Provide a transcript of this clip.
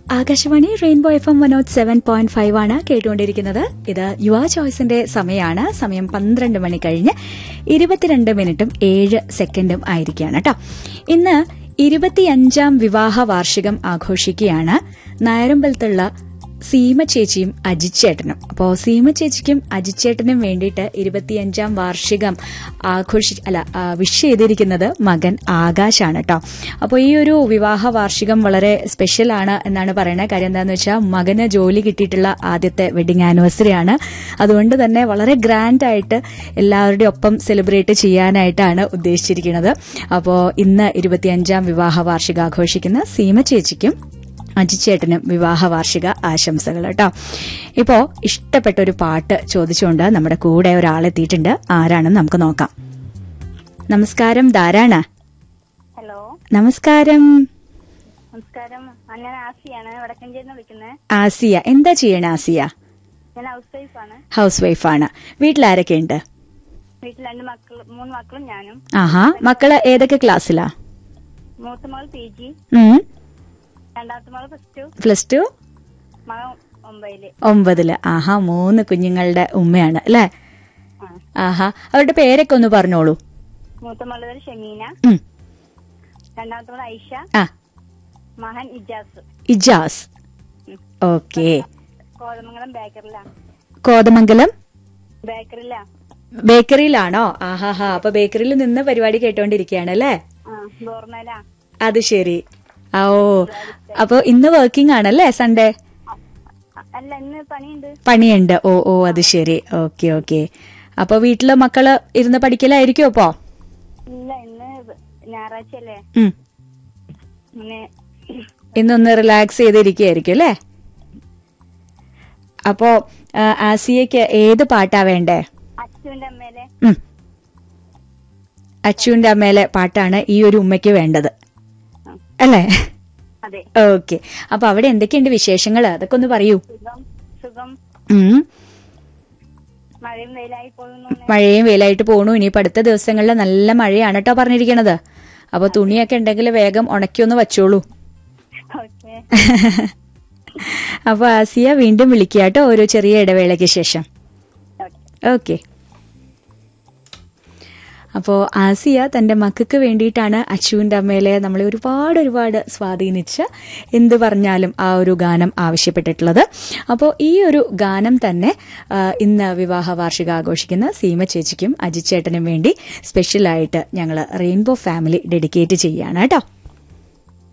Akashvani rainbow F M one nought seven point five ആണ് കേട്ടുകൊണ്ടിരിക്കുന്നത് ഇത് യുവ ചോയ്സിന്റെ സമയമാണ് സമയം പന്ത്രണ്ട് മണി കഴിഞ്ഞ് ഇരുപത്തിരണ്ട് മിനിറ്റും ഏഴ് സെക്കൻഡും ആയിരിക്കുകയാണ് കേട്ടോ ഇന്ന് ഇരുപത്തിയഞ്ചാം വിവാഹ വാർഷികം ആഘോഷിക്കുകയാണ് നായരമ്പലത്തുള്ള സീമ ചേച്ചിയും അജിച്ചേട്ടനും അപ്പോൾ സീമ ചേച്ചിക്കും അജിച്ചേട്ടനും വേണ്ടിയിട്ട് ഇരുപത്തിയഞ്ചാം വാർഷികം ആഘോഷി അല്ല ആ, വിഷ് ചെയ്തിരിക്കുന്നത് മകൻ ആകാശാണ് കേട്ടോ അപ്പോൾ ഈ ഒരു വിവാഹ വാർഷികം വളരെ സ്പെഷ്യലാണ് എന്നാണ് പറയുന്നത് കാര്യം എന്താണെന്ന് വെച്ചാൽ മകന് ജോലി കിട്ടിയിട്ടുള്ള ആദ്യത്തെ വെഡിങ് ആനിവേഴ്സറി ആണ് അതുകൊണ്ട് തന്നെ വളരെ ഗ്രാൻഡ് ആയിട്ട് എല്ലാവരുടെയും ഒപ്പം സെലിബ്രേറ്റ് ചെയ്യാനായിട്ടാണ് ഉദ്ദേശിച്ചിരിക്കുന്നത് അപ്പോൾ ഇന്ന് ഇരുപത്തിയഞ്ചാം വിവാഹ വാർഷികം ആഘോഷിക്കുന്ന സീമ ചേച്ചിക്കും അജിച്ചേട്ടനും വിവാഹ വാർഷിക ആശംസകൾ കേട്ടോ ഇപ്പോ ഇഷ്ടപ്പെട്ട ഒരു പാട്ട് ചോദിച്ചുകൊണ്ട് നമ്മുടെ കൂടെ ഒരാളെത്തിയിട്ടുണ്ട് ആരാണെന്ന് നമുക്ക് നോക്കാം നമസ്കാരം ധാരാണ് ഹലോ നമസ്കാരം നമസ്കാരം ആ, ഞാൻ ആസിയാണ് വടക്കഞ്ചേരിന്ന് വിളിക്കുന്നത് ആസിയ എന്താ ചെയ്യണ ആസിയ ഞാൻ ഹൗസ് വൈഫാണ് ഹൗസ് വൈഫാണ് വീട്ടിലാരൊക്കെ ഉണ്ട് വീട്ടിൽ രണ്ട് മക്കൾ മൂന്ന് മക്കളും ഞാനും ആഹാ മക്കള് ഏതൊക്കെ ക്ലാസ്സിലാ മൂത്ത മകൾ പി ജി ഉം രണ്ടാമത്തെ മകൾ പ്ലസ് ടു പ്ലസ് ടു മകൾ ഒമ്പതില് ഒമ്പതില് ആഹാ മൂന്ന് കുഞ്ഞുങ്ങളുടെ ഉമ്മയാണ് അല്ലേ ആ. ആഹാ അവരുടെ പേരൊക്കെ ഒന്ന് പറഞ്ഞോളൂ മൂത്ത മകൾ പേര് ഷമീന ഉം രണ്ടാമത്തെ മകൾ ഐഷ ആ മഹൻ ഇജാസ് ഇജാസ് ഉം. ഓക്കെ കോതമംഗലം ബേക്കറിലാ കോതമംഗലം ബേക്കറിലാ ബേക്കറിയിലാണോ ആഹാഹാ അപ്പൊ ബേക്കറിയിൽ നിന്ന് പരിപാടി കേട്ടോണ്ടിരിക്കുകയാണ് അല്ലേ ആ ബോർമല അത് ശരി ആ ഓ അപ്പൊ ഇന്ന് വർക്കിംഗ് ആണല്ലേ സൺഡേ അല്ല ഇന്ന് പണിയുണ്ട് പണിയുണ്ട് ഓ ഓ അത് ശരി ഓക്കെ ഓക്കെ അപ്പൊ വീട്ടില് മക്കള് ഇരുന്ന് പഠിക്കലായിരിക്കും അപ്പോ ഇല്ല ഇന്ന് ഞായറാഴ്ച അല്ലേ ഉം. പിന്നെ ഇന്നൊന്ന് റിലാക്സ് ചെയ്തിരിക്കുകയായിരിക്കും അല്ലേ അപ്പോ ആ, ആസിയക്ക് ഏത് പാട്ടാ വേണ്ടേ അച്ഛന്റെ അമ്മേലെ ഉം. അച്ചുവിന്റെ അമ്മയിലെ പാട്ടാണ് ഈ ഒരു ഉമ്മയ്ക്ക് വേണ്ടത് അല്ലേ അതെ ഓക്കെ അപ്പൊ അവിടെ എന്തൊക്കെയുണ്ട് വിശേഷങ്ങൾ അതൊക്കെ ഒന്ന് പറയൂ സുഖം സുഖം ഉം. മഴയും വെയിലായി പോകുന്നു മഴയും വെയിലായിട്ട് പോണു ഇനിയിപ്പോ അടുത്ത ദിവസങ്ങളിൽ നല്ല മഴയാണ് കേട്ടോ പറഞ്ഞിരിക്കണത് അപ്പൊ തുണിയൊക്കെ ഉണ്ടെങ്കിൽ വേഗം ഉണക്കിയൊന്ന് വച്ചോളൂ ഓക്കെ അപ്പൊ ആസിയ വീണ്ടും വിളിക്കുക കേട്ടോ ഒരു ചെറിയ ഇടവേളയ്ക്ക് ശേഷം ഓക്കെ ഓക്കെ അപ്പോൾ ആസിയ തൻ്റെ മക്കൾക്ക് വേണ്ടിയിട്ടാണ് അച്ചുവിൻ്റെ അമ്മയിലെ നമ്മളെ ഒരുപാട് ഒരുപാട് സ്വാധീനിച്ച് എന്ത് പറഞ്ഞാലും ആ ഒരു ഗാനം ആവശ്യപ്പെട്ടിട്ടുള്ളത് അപ്പോൾ ഈ ഒരു ഗാനം തന്നെ ആ, ഇന്ന് വിവാഹ വാർഷികം ആഘോഷിക്കുന്ന സീമ ചേച്ചിക്കും അജിച്ചേട്ടനും വേണ്ടി സ്പെഷ്യലായിട്ട് ഞങ്ങൾ റെയിൻബോ ഫാമിലി ഡെഡിക്കേറ്റ് ചെയ്യുകയാണ് കേട്ടോ